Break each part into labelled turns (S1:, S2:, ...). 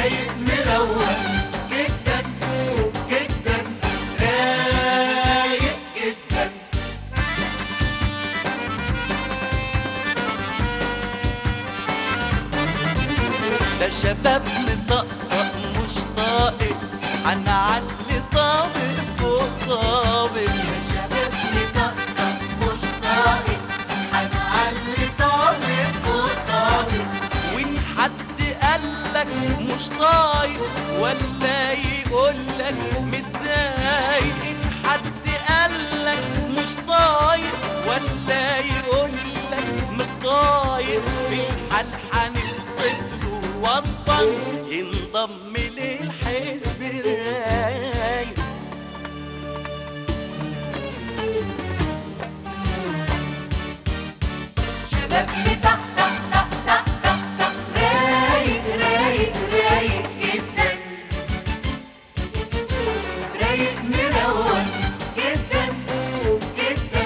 S1: رايق مروق جدا جدا رايق جدا ده شباب مطقطق مش طايق هنعلي طابق فوق طابق ده شباب مطقطق مش طايق هنعلي طابق فوق طابق وان حد قالك مش طايق ولا يقولك متضايق ان حد قالك مش طايق ولا يقولك متضايق في الحال هنوصف له وصفا ينضم للحزب الرايق
S2: شباب مطقطق طق طق طق طق رايق رايق رايق جدا رايق مروق جدا جدا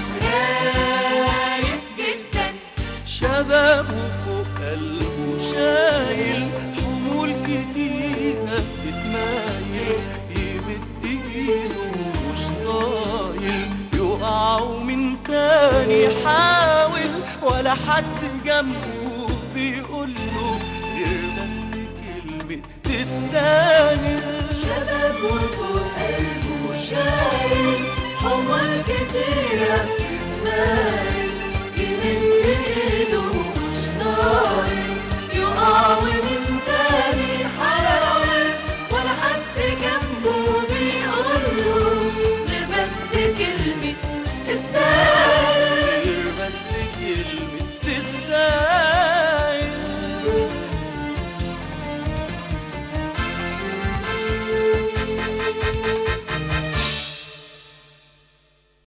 S2: رايق جدا
S1: شبابه فوق قلبه شايل حمول كتيرة بتتمايل يمد ايده مش طايل يقع ومن تاني يحاول ولا حد جنبه بيقوله غير بس كلمة تستاهل
S2: شباب وفوق قلبه شايل حمل كتيرة بتتمايل